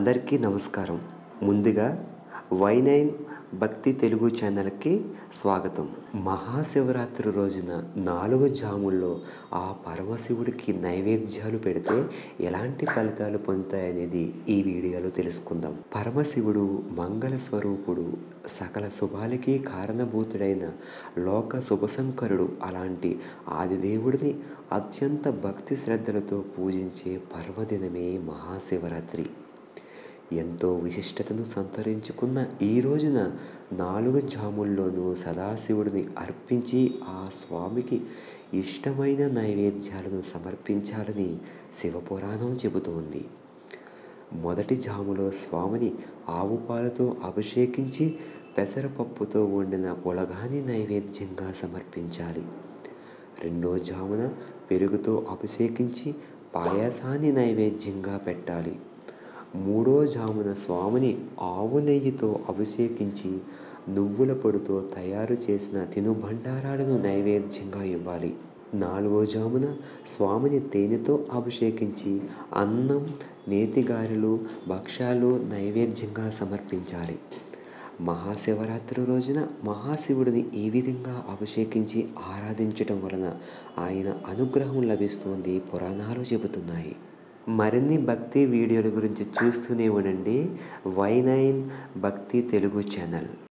అందరికీ నమస్కారం ముందుగా వైనైన్ భక్తి తెలుగు ఛానల్కి స్వాగతం మహాశివరాత్రి రోజున నాలుగు జాముల్లో ఆ పరమశివుడికి నైవేద్యాలు పెడితే ఎలాంటి ఫలితాలు పొందుతాయనేది ఈ వీడియోలో తెలుసుకుందాం పరమశివుడు మంగళ స్వరూపుడు సకల శుభాలకి కారణభూతుడైన లోక శుభశంకరుడు అలాంటి ఆదిదేవుడిని అత్యంత భక్తి శ్రద్ధలతో పూజించే పర్వదినమే మహాశివరాత్రి ఎంతో విశిష్టతను సంతరించుకున్న ఈ రోజున నాలుగు జాముల్లోనూ సదాశివుడిని అర్పించి ఆ స్వామికి ఇష్టమైన నైవేద్యాలను సమర్పించాలని శివపురాణం చెబుతోంది మొదటి జాములో స్వామిని ఆవు పాలతో అభిషేకించి పెసరపప్పుతో వండిన పొలగాని నైవేద్యంగా సమర్పించాలి రెండో జామున పెరుగుతో అభిషేకించి పాయాసాన్ని నైవేద్యంగా పెట్టాలి మూడో జామున స్వామిని ఆవు నెయ్యితో అభిషేకించి నువ్వుల పొడితో తయారు చేసిన తినుబండారాలను నైవేద్యంగా ఇవ్వాలి నాలుగో జామున స్వామిని తేనెతో అభిషేకించి అన్నం నేతిగారెలు భక్ష్యాలు నైవేద్యంగా సమర్పించాలి మహాశివరాత్రి రోజున మహాశివుడిని ఈ విధంగా అభిషేకించి ఆరాధించటం వలన ఆయన అనుగ్రహం లభిస్తుంది పురాణాలు చెబుతున్నాయి మరిన్ని భక్తి వీడియోల గురించి చూస్తూనే ఉండండి వై నైన్ భక్తి తెలుగు ఛానల్